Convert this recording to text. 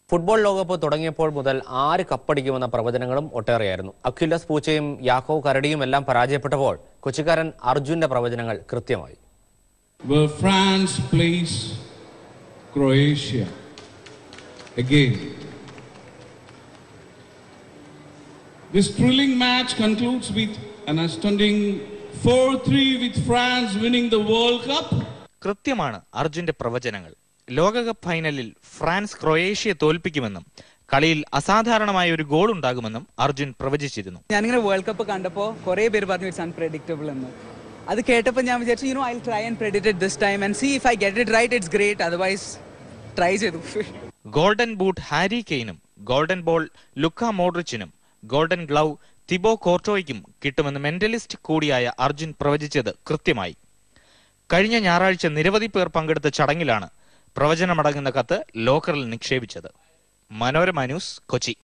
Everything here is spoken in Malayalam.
ഫുട്ബോൾ ലോകകപ്പ് തുടങ്ങിയപ്പോൾ മുതൽ ആര് കപ്പടിക്കുമെന്ന പ്രവചനങ്ങളും ഒട്ടേറെയായിരുന്നു അഖിലസ് പൂച്ചയും യാക്കോ കരടിയും എല്ലാം പരാജയപ്പെട്ടപ്പോൾ കൊച്ചിക്കാരൻ അർജുന്റെ പ്രവചനങ്ങൾ കൃത്യമായി where France plays Croatia again. This thrilling match concludes with an astounding 4 3 with France winning the World Cup. കൃത്യമാണ് അർജുന്റെ പ്രവചനങ്ങൾ ലോകകപ്പ് ഫൈനലിൽ ഫ്രാൻസ് ക്രൊയേഷ്യയെ തോൽപ്പിക്കുമെന്നും കളിയിൽ അസാധാരണമായ ഒരു ഗോൾ ഉണ്ടാകുമെന്നും അർജുൻ പ്രവചിച്ചിരുന്നു ഞാനിങ്ങനെ വേൾഡ് കപ്പ് കണ്ടപ്പോൾ കുറേ പേര് പറഞ്ഞു ഇറ്റ്സ് അൺപ്രഡിക്റ്റബിൾ എന്ന് അത് കേട്ടപ്പോൾ ഞാൻ വിചാരിച്ചു you know I try and predict it this time and see if I get it right it's great otherwise try ചെയ്തു ഗോൾഡൻ ബൂട്ട് ഹാരി കെയ്നും ഗോൾഡൻ ബോൾ ലുക്ക മോഡ്രിച്ചിനും ഗോൾഡൻ ഗ്ലൗ തിബോ കോർട്ടോയ്ക്കും കിട്ടുമെന്ന് മെന്റലിസ്റ്റ് കൂടിയായ അർജുൻ പ്രവചിച്ചത് കൃത്യമായി കഴിഞ്ഞ ഞായറാഴ്ച നിരവധി പേർ പങ്കെടുത്ത ചടങ്ങിലാണ് പ്രവചനമടങ്ങുന്ന കത്ത് ലോക്കറിൽ നിക്ഷേപിച്ചത് മനോരമ ന്യൂസ് കൊച്ചി